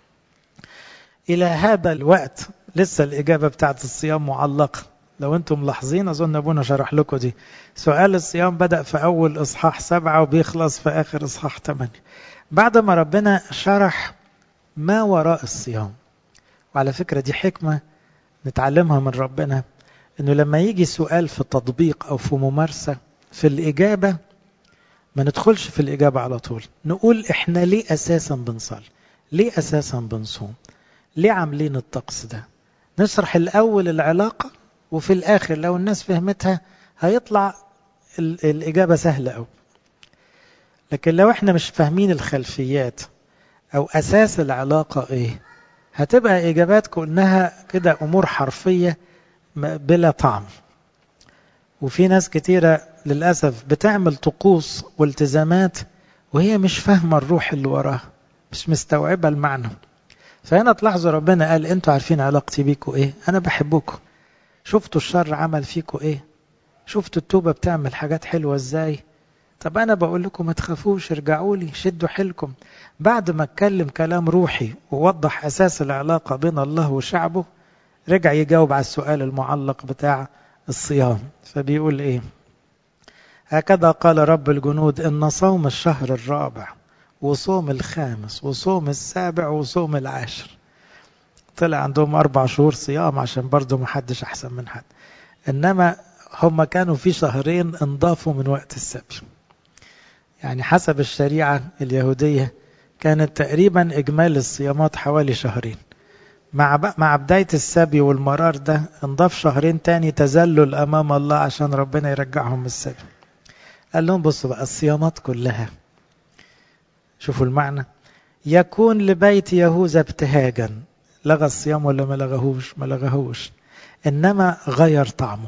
إلى هذا الوقت لسه الإجابة بتاعت الصيام معلقة لو أنتم ملاحظين أظن أبونا شرح لكم دي سؤال الصيام بدأ في أول إصحاح سبعة وبيخلص في آخر إصحاح ثمانية بعد ما ربنا شرح ما وراء الصيام وعلى فكرة دي حكمة نتعلمها من ربنا انه لما يجي سؤال في تطبيق او في ممارسة في الإجابة ما ندخلش في الإجابة على طول نقول احنا ليه أساسا بنصلي ليه أساسا بنصوم ليه عاملين الطقس ده نشرح الأول العلاقة وفي الآخر لو الناس فهمتها هيطلع الإجابة سهلة أوي لكن لو احنا مش فاهمين الخلفيات أو أساس العلاقة إيه هتبقى إجابات كأنها كده أمور حرفية بلا طعم وفي ناس كتيرة للأسف بتعمل طقوس والتزامات وهي مش فاهمة الروح اللي وراها مش مستوعبة المعنى فهنا تلاحظوا ربنا قال انتوا عارفين علاقتي بيكوا ايه انا بحبكم شفتوا الشر عمل فيكوا ايه شفتوا التوبة بتعمل حاجات حلوة ازاي طب انا بقول لكم ما تخافوش ارجعوا لي شدوا حيلكم بعد ما اتكلم كلام روحي ووضح اساس العلاقة بين الله وشعبه رجع يجاوب على السؤال المعلق بتاع الصيام فبيقول ايه هكذا قال رب الجنود ان صوم الشهر الرابع وصوم الخامس وصوم السابع وصوم العاشر طلع عندهم أربع شهور صيام عشان برضه محدش أحسن من حد إنما هم كانوا في شهرين انضافوا من وقت السبت يعني حسب الشريعة اليهودية كانت تقريبا إجمالي الصيامات حوالي شهرين مع مع بداية السبي والمرار ده انضاف شهرين تاني تذلل أمام الله عشان ربنا يرجعهم من السبي قال لهم بصوا بقى الصيامات كلها شوفوا المعنى يكون لبيت يهوذا ابتهاجا لغى الصيام ولا ما لغاهوش ما لغاهوش انما غير طعمه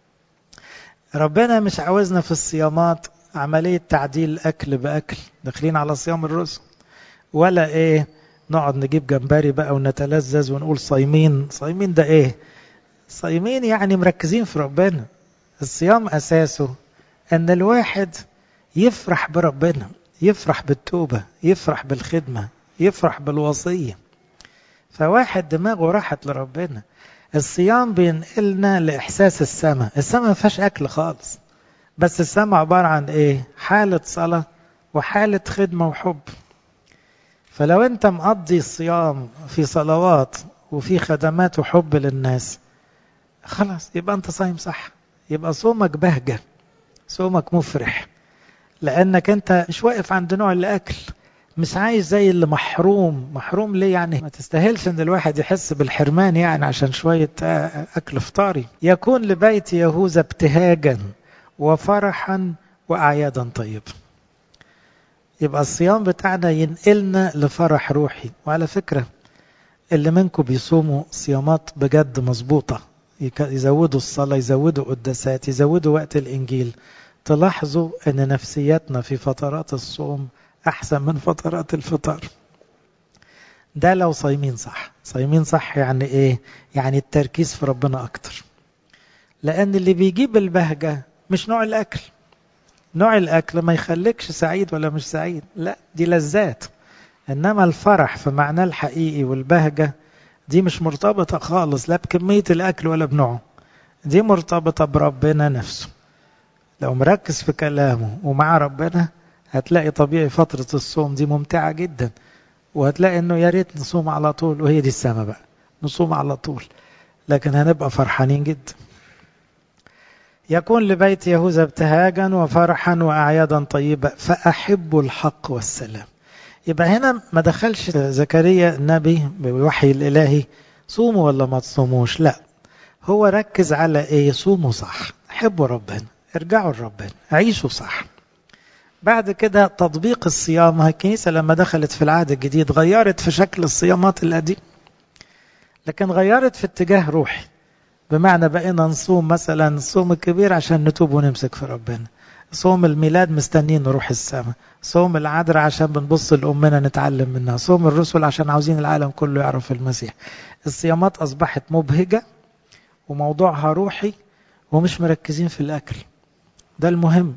ربنا مش عاوزنا في الصيامات عملية تعديل أكل بأكل داخلين على صيام الرسل ولا إيه نقعد نجيب جمبري بقى ونتلذذ ونقول صايمين صايمين ده إيه صايمين يعني مركزين في ربنا الصيام أساسه أن الواحد يفرح بربنا يفرح بالتوبة يفرح بالخدمة يفرح بالوصية فواحد دماغه راحت لربنا الصيام بينقلنا لإحساس السماء السماء ما فيهاش أكل خالص بس السماء عبارة عن إيه حالة صلاة وحالة خدمة وحب فلو أنت مقضي الصيام في صلوات وفي خدمات وحب للناس خلاص يبقى أنت صايم صح يبقى صومك بهجة صومك مفرح لأنك أنت مش واقف عند نوع الأكل مش عايز زي اللي محروم محروم ليه يعني ما تستاهلش ان الواحد يحس بالحرمان يعني عشان شوية اكل فطاري يكون لبيت يهوذا ابتهاجا وفرحا واعيادا طيبة يبقى الصيام بتاعنا ينقلنا لفرح روحي وعلى فكرة اللي منكم بيصوموا صيامات بجد مظبوطة يزودوا الصلاة يزودوا قداسات يزودوا وقت الإنجيل تلاحظوا أن نفسياتنا في فترات الصوم أحسن من فترات الفطار ده لو صايمين صح صايمين صح يعني إيه يعني التركيز في ربنا أكتر لأن اللي بيجيب البهجة مش نوع الأكل نوع الأكل ما يخليكش سعيد ولا مش سعيد لا دي لذات إنما الفرح في معناه الحقيقي والبهجة دي مش مرتبطة خالص لا بكمية الأكل ولا بنوعه دي مرتبطة بربنا نفسه لو مركز في كلامه ومع ربنا هتلاقي طبيعي فترة الصوم دي ممتعة جدا وهتلاقي انه يا ريت نصوم على طول وهي دي السما بقى نصوم على طول لكن هنبقى فرحانين جدا يكون لبيت يهوذا ابتهاجا وفرحا وأعيادا طيبة فأحب الحق والسلام يبقى هنا ما دخلش زكريا النبي بوحي الإلهي صوموا ولا ما تصوموش لا هو ركز على ايه صوموا صح حبوا ربنا ارجعوا لربنا عيشوا صح بعد كده تطبيق الصيام الكنيسة لما دخلت في العهد الجديد غيرت في شكل الصيامات القديم لكن غيرت في اتجاه روحي بمعنى بقينا نصوم مثلا الصوم الكبير عشان نتوب ونمسك في ربنا صوم الميلاد مستنين نروح السماء صوم العذراء عشان بنبص لأمنا نتعلم منها صوم الرسل عشان عاوزين العالم كله يعرف المسيح الصيامات أصبحت مبهجة وموضوعها روحي ومش مركزين في الأكل ده المهم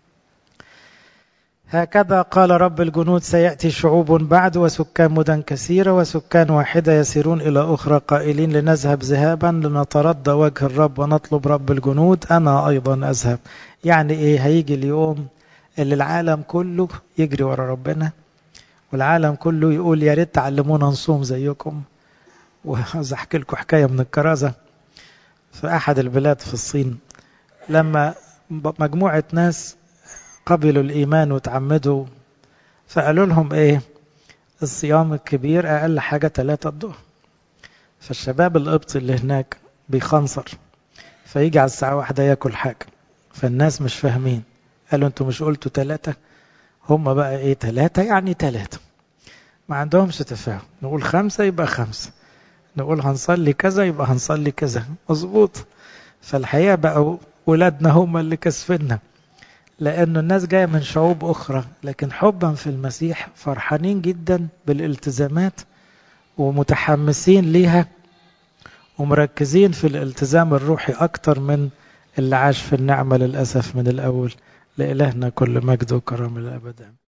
هكذا قال رب الجنود سيأتي شعوب بعد وسكان مدن كثيرة وسكان واحدة يسيرون إلى أخرى قائلين لنذهب ذهابا لنترضى وجه الرب ونطلب رب الجنود أنا أيضا أذهب يعني إيه هيجي اليوم اللي العالم كله يجري ورا ربنا والعالم كله يقول يا ريت تعلمونا نصوم زيكم وعايز احكي لكم حكايه من الكرازه في احد البلاد في الصين لما مجموعه ناس قبلوا الايمان وتعمدوا فقالوا لهم ايه الصيام الكبير اقل حاجه ثلاثة الظهر فالشباب القبطي اللي هناك بيخنصر فيجي على الساعه واحدة ياكل حاجه فالناس مش فاهمين قالوا انتوا مش قلتوا ثلاثة هم بقى ايه ثلاثة يعني ثلاثة ما عندهمش تفاهم نقول خمسة يبقى خمسة نقول هنصلي كذا يبقى هنصلي كذا مظبوط فالحقيقة بقى ولادنا هم اللي كسفنا لأنه الناس جاية من شعوب أخرى لكن حبا في المسيح فرحانين جدا بالالتزامات ومتحمسين ليها ومركزين في الالتزام الروحي أكتر من اللي عاش في النعمة للأسف من الأول لإلهنا كل مجد وكرم الأبد